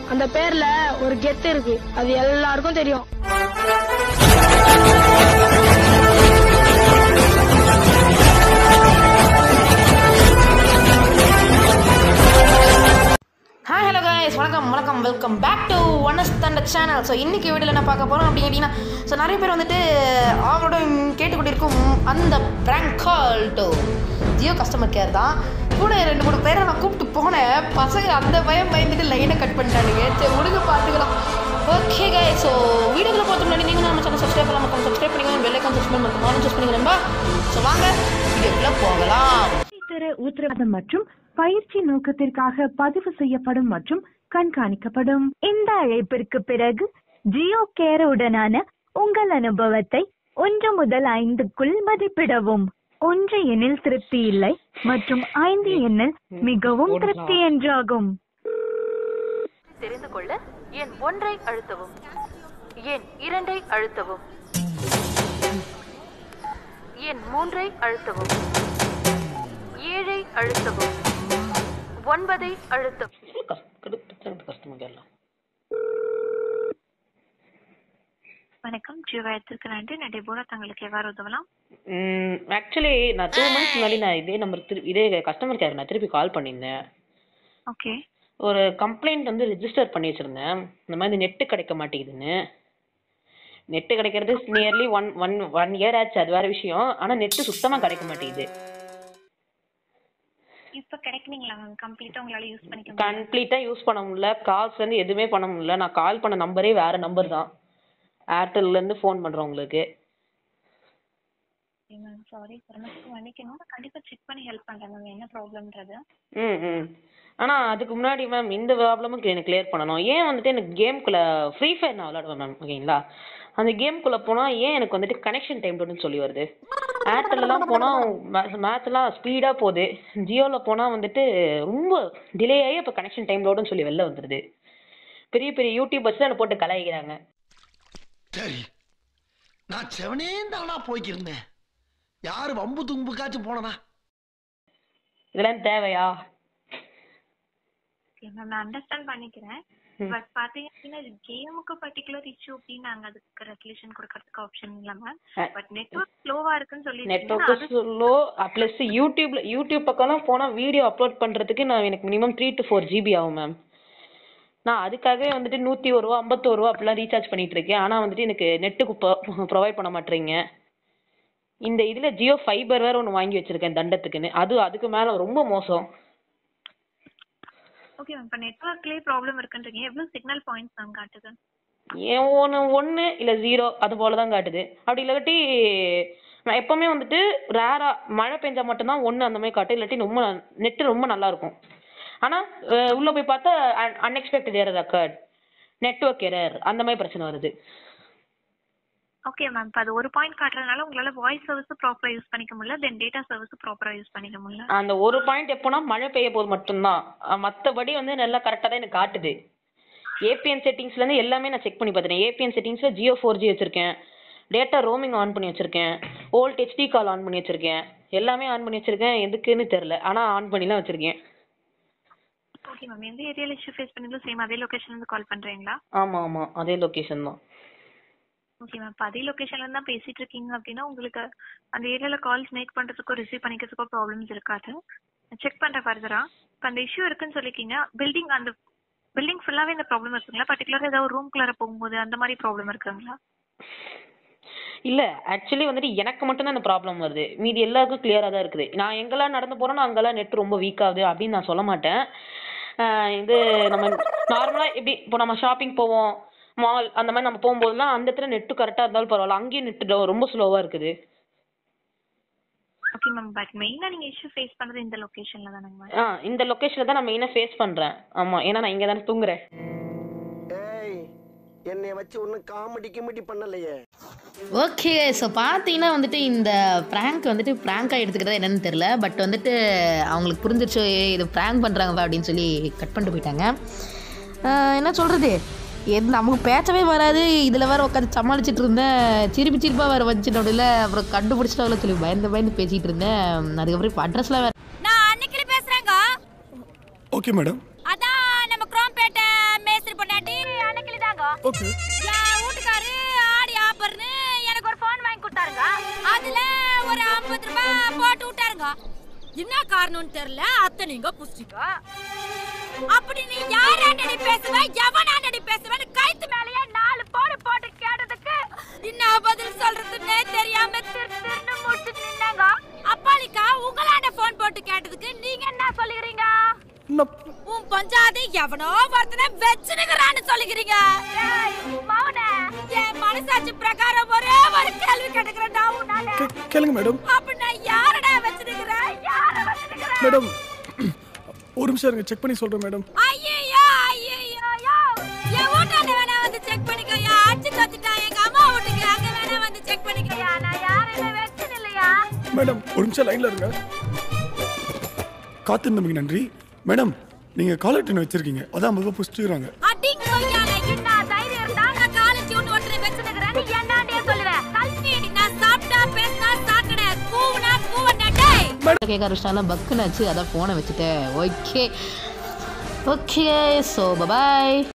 அந்த பேர்ல ஒரு கெத்து இருக்கு அது எல்லாருக்கும் தெரியும் ஹாய் ஹலோ guys வணக்கம் வணக்கம் welcome back to one S தண்ட சேனல் ஸோ இன்றைக்கி வீடியோவில் என்ன பார்க்க போகிறோம் அப்படின்னு கேட்டிங்கன்னா ஸோ நிறைய பேர் வந்துட்டு அவரோட கேட்டுக்கொண்டிருக்கும் அந்த prank call to Jio customer care தான் கூட ரெண்டு மூணு பேரை நான் கூப்பிட்டு போனேன் பசங்க அந்த பயம் பயந்துட்டு லைனை கட் பண்ணிட்டானுங்க சரி முடிஞ்சு பார்த்துக்கலாம் ஓகே guys ஸோ வீடியோக்குள்ள பார்த்து முன்னாடி நீங்கள் நம்ம சேனல் சப்ஸ்கிரைப் பண்ணலாம் மக்கள் சப்ஸ்கிரைப் பண்ணிக்கோங்க பெல்லைக்கான் சப்ஸ்கிரைப் பண்ணுங்க மார்னிங் சூஸ் பண்ணிக்கிறேன்பா ஸோ வாங்க வீடியோக்குள்ளே போகலாம் தர உத்தரவாதம் மற்றும் பயிற்சி நோக்கத்திற்காக பதிவு செய்யப்படும் மற்றும் கண்காணிக்கப்படும் இந்த அழைப்பிற்கு பிறகு ஜியோ கேருடனான உங்கள் அனுபவத்தை ஒன்று முதல் ஐந்துக்குள் மதிப்பிடவும் ஒன்று எண்ணில் திருப்தி இல்லை மற்றும் ஐந்து எண்ணில் மிகவும் திருப்தி என்றாகும் தெரிந்து கொள்ள எண் ஒன்றை அழுத்தவும் எண் இரண்டை அழுத்தவும் எண் மூன்றை அழுத்தவும் ஏழை அழுத்தவும் ஒன்பதை அழுத்தவும் கஸ்டமர் கேர்லாம் வணக்கம் ஜீவாயத்திற்கு நன்றி நான் டெபோரா தங்களுக்கு எவ்வாறு உதவலாம் ஆக்சுவலி நான் டூ மந்த்ஸ் முன்னாடி நான் இதே நம்பர் திருப்பி இதே கஸ்டமர் கேர் நான் திருப்பி கால் பண்ணியிருந்தேன் ஓகே ஒரு கம்ப்ளைண்ட் வந்து ரெஜிஸ்டர் பண்ணி வச்சுருந்தேன் இந்த மாதிரி நெட்டு கிடைக்க மாட்டேங்குதுன்னு நெட்டு கிடைக்கிறது nearly one one one year ஆச்சு அது வேற விஷயம் ஆனால் நெட்டு சுத்தமாக கிடைக்க மாட்டேங்குது இப்போ கிடைக்குனீங்களா மேம் கம்ப்ளீட்டா உங்களால யூஸ் பண்ணிக்க முடியும் கம்ப்ளீட்டாக யூஸ் பண்ண முடியல கால்ஸ் வந்து எதுவுமே பண்ண முடியல நான் கால் பண்ண நம்பரே வேற நம்பர் தான் ஏர்டெல்லேருந்து ஃபோன் பண்ணுறேன் உங்களுக்கு மேம் சாரி சிரமத்துக்கு மன்னிக்கணும் நான் கண்டிப்பா செக் பண்ணி ஹெல்ப் பண்றேன் மேம் என்ன ப்ராப்ளம்ன்றது ம் ம் ஆனால் அதுக்கு முன்னாடி மேம் இந்த ப்ராப்ளமும் எனக்கு கிளியர் பண்ணணும் ஏன் வந்துட்டு எனக்கு கேம்குள்ளே ஃப்ரீ ஃபயர் நான் விளாடுவேன் மேம் ஓகேங்களா அந்த கேம்குள்ளே போனால் ஏன் எனக்கு வந்துட்டு கனெக்ஷன் டைம் டோன்னு சொல்லி வருது ஏர்டெல்லாம் போனால் மேட்ச்லாம் ஸ்பீடாக போகுது ஜியோவில் போனால் வந்துட்டு ரொம்ப டிலே ஆகி இப்போ கனெக்ஷன் டைம் லோடுன்னு சொல்லி வெளில வந்துடுது பெரிய பெரிய யூடியூபர்ஸ் தான் என்னை போட்டு கலாய்க்கிறாங்க சரி நான் செவனே தானா போய்க்கிருந்தேன் யாரு வம்பு தும்புக்காச்சும் போனனா இதெல்லாம் தேவையா ஓகே மேம் நான் அண்டர்ஸ்டாண்ட் பண்ணிக்கிறேன் பட் பாத்தீங்க அப்படின்னா இது கேமுக்கு பர்டிகுலர் இஷ்யூ அப்படின்னு நாங்க அதுக்கு ரெகுலேஷன் கொடுக்கறதுக்கு ஆப்ஷன் இல்ல மேம் அஹ். பட் நெட்வொர்க் ஸ்லோவா இருக்குன்னு சொல்லி நெட்ஒர்க்கு ஸ்லோ ப்ளஸ் யூடியூப்ல யூடியூப் பக்கம்லாம் போனால் வீடியோ அப்லோட் பண்ணுறதுக்கு நான் எனக்கு minimum three to four GB ஆகும் மேம் நான் அதுக்காகவே வந்துட்டு நூற்றி ஒரு ரூபா ஐம்பத்தோரு ரூபா அப்படிலாம் ரீசார்ஜ் பண்ணிட்டு இருக்கேன் ஆனால் வந்துட்டு எனக்கு நெட்டுக்கு ப்ரொவைட் பண்ண மாட்டேறீங்க இந்த இதில் ஜியோ ஃபைபர் வேற ஒன்று வாங்கி வச்சிருக்கேன் தண்டத்துக்குன்னு அது அதுக்கு மேலே ரொம்ப மோசம் ஓகே மேம் இப்போ நெட்வொர்க்லயே ப்ராப்ளம் இருக்குன்றீங்க எவ்வளவு சிக்னல் பாயிண்ட்ஸ் மேம் காட்டுது ஏன் ஒன்று ஒன்று இல்லை ஜீரோ அது போல தான் காட்டுது அப்படி இல்லாட்டி நான் எப்போவுமே வந்துட்டு ரேராக மழை பெஞ்சா மட்டும்தான் ஒன்று அந்த மாதிரி காட்டு இல்லாட்டி ரொம்ப நெட்டு ரொம்ப நல்லா இருக்கும் ஆனால் உள்ளே போய் பார்த்தா unexpected error occurred network error அந்த மாதிரி பிரச்சனை வருது ஓகே மேம் இப்போ அது ஒரு பாயிண்ட் காட்டுறதுனால உங்களால வாய்ஸ் சர்வீஸ் ப்ராப்பரா யூஸ் பண்ணிக்க முடியல தென் டேட்டா சர்வீஸ் ப்ராப்பரா யூஸ் பண்ணிக்க முடியல அந்த ஒரு பாயிண்ட் எப்போனா மழை பெய்ய போது மட்டும்தான் மற்றபடி வந்து நல்லா கரெக்டாக தான் எனக்கு காட்டுது ஏபிஎன் செட்டிங்ஸ்லேருந்து எல்லாமே நான் செக் பண்ணி பார்த்துட்டேன் ஏபிஎன் செட்டிங்ஸில் ஜியோ ஃபோர் ஜி வச்சுருக்கேன் டேட்டா ரோமிங் ஆன் பண்ணி வச்சுருக்கேன் ஓல்ட் ஹெச்டி கால் ஆன் பண்ணி வச்சுருக்கேன் எல்லாமே ஆன் பண்ணி வச்சுருக்கேன் எதுக்குன்னு தெரில ஆனால் ஆன் பண்ணிலாம் வச்சுருக்கேன் ஓகே மேம் எந்த ஏரியால இஷ்யூ ஃபேஸ் பண்ணீங்களோ சேம் அதே லொகேஷன்ல இருந்து கால் பண்றீங்களா ஆமாம் ஆமாம் அதே லொக்கேஷன் தான் ஓகே மேம் இப்போ அதே லொகேஷன்ல இருந்து தான் பேசிட்டு இருக்கீங்க அப்படின்னா உங்களுக்கு அந்த ஏரியால கால்ஸ் மேக் பண்றதுக்கோ ரிசீவ் பண்ணிக்கிறதுக்கோ ப்ராப்ளம்ஸ் இருக்காது செக் பண்றேன் ஃபர்தரா இப்போ அந்த இஷ்யூ இருக்குன்னு சொல்லிருக்கீங்க பில்டிங் அந்த பில்டிங் ஃபுல்லாவே இந்த ப்ராப்ளம் இருக்குங்களா பர்டிகுலரா ஏதாவது ரூம் குள்ளார போகும்போது அந்த மாதிரி ப்ராப்ளம் இருக்குங்களா இல்லை ஆக்சுவலி வந்துட்டு எனக்கு மட்டும்தான் இந்த ப்ராப்ளம் வருது மீதி எல்லாருக்கும் கிளியராக தான் இருக்குது நான் எங்கெல்லாம் நடந்து போகிறேனோ அங்கெல்லாம் நெட் ரொம்ப வீக் ஆகுது அப்படின்னு நான் சொல்ல மாட்டேன் ஆஹ் இது நம்ம நார்மலாக எப்படி இப்போ நம்ம ஷாப்பிங் போவோம் மால் அந்த மாதிரி நம்ம போகும்போதெல்லாம் அந்த இடத்துல நெட்டு கரெக்டாக இருந்தாலும் பரவாயில்ல அங்கேயும் நெட்டு ரொம்ப ஸ்லோவாக இருக்குது ஓகே மேம் பட் மெயினா நீங்க இஷ்யூ ஃபேஸ் பண்றது இந்த லொகேஷன்ல தானங்க மேம் ஆ இந்த லொக்கேஷனில் தான் நான் மெயினாக ஃபேஸ் பண்ணுறேன் ஆமாம் ஏன்னா நான் இங்கே தானே தூங்குறேன் ஏய் என்னைய வச்சு ஒன்னும் காமெடி கிமெடி பண்ணலையே ஓகே ஸோ பார்த்தீங்கன்னா வந்துட்டு இந்த ப்ராங்க் வந்துட்டு ப்ராங்காக எடுத்துக்கிறதா என்னன்னு தெரில பட் வந்துட்டு அவங்களுக்கு புரிஞ்சிருச்சு "ஏய், இது ப்ராங்க் பண்ணுறாங்கப்பா அப்படின்னு சொல்லி கட் பண்ணிட்டு போயிட்டாங்க ஆஹ் என்ன சொல்கிறது எது நமக்கு பேச்சவே வராது இதில் வேற உட்காந்து சமாளிச்சிட்டு இருந்தேன் சிரிப்பு சிரிப்பாக வேறு வந்துச்சு நடுவில் அப்புறம் கண்டுபிடிச்சிட்டாங்களோ சொல்லி பயந்து பயந்து பேசிகிட்டு இருந்தேன் அதுக்கப்புறம் இப்போ அட்ரஸ்லாம் வேறு நான் அன்னைக்கு பேசுறேங்க ஓகே மேடம் அதான் நம்ம குரோம்பேட்டை மேஸ்திரி ஓகே என் வீட்டுக்காரு ஆடி ஆப்பர்னு எனக்கு ஒரு ஃபோன் வாங்கி கொடுத்தாருங்க அதுல ஒரு ஐம்பது ரூபாய் போட்டு விட்டாருங்க என்ன காரணம்னு தெரியல அத்தை நீங்க புடிச்சிட்டோ அப்படி நீ யாராண்டடி பேசுவ எவனாண்டடி பேசுவேன்னு கைத்து மேலேயே நாலு போடு போட்டு கேட்டதுக்கு என்ன பதில் சொல்றதுன்னே தெரியாம திரு திருன்னு முடிச்சுட்டு நின்னாங்க அப்பாலிக்கா உங்களாண்ட போன் போட்டு கேட்டதுக்கு நீங்க என்ன சொல்லுகிறீங்க உன் பஞ்சாதி எவனோ ஒருத்தனை வச்சுனுக்குறான்னு சொல்லிக்கிறீங்க ஏய், மௌனே, என் மனசாட்சி பிரகாரம் ஒரே ஒரு கேள்வி கேட்டுக்கிறேன் நான் உன்னால கேளுங்க மேடம் அப்ப நான் யாரடா வச்சுனுக்குறேன் யார வச்சுனுக்குறேன் மேடம் ஒரு நிமிஷம் இருங்க செக் பண்ணி சொல்றேன் மேடம் ஐயையோ, ஐயையோ, யோ. என் வீட்டாண்ட வேணா வந்து check பண்ணிக்கோயா. அடிச்சு தோத்துட்டா எங்க அம்மா வீட்டுக்கு, அங்க வேணா வந்து check பண்ணிக்கோயா. நான் யாரையுமே வச்சுன்னு இல்லையா? மேடம் ஒரு நிமிஷம் லைன்ல இருங்க காத்திருந்தமைக்கு நன்றி மேடம் நீங்க காலர் டின் வச்சிருக்கீங்க அதான் ஐம்பது ரூபாய் புடிச்சுக்கிறாங்க அடிங்க கொய்யால, என்ன தைரியம் இருந்தா நான் காலை tune ஒருத்தனை வச்சுன்னுக்கிறேன்னு என்னாண்டயே சொல்லுவேன். கல்வி, நான் சாப்பிட்டா, பேசினா சாக்கடை, கூவுனா கூவண்டா, டேய். கேட்க ஆரம்பிச்சிட்டாங்க பக்குனாச்சு அதான் ஃபோனை வச்சுட்டேன் ஓகே ஓகே ஸோ பபாய்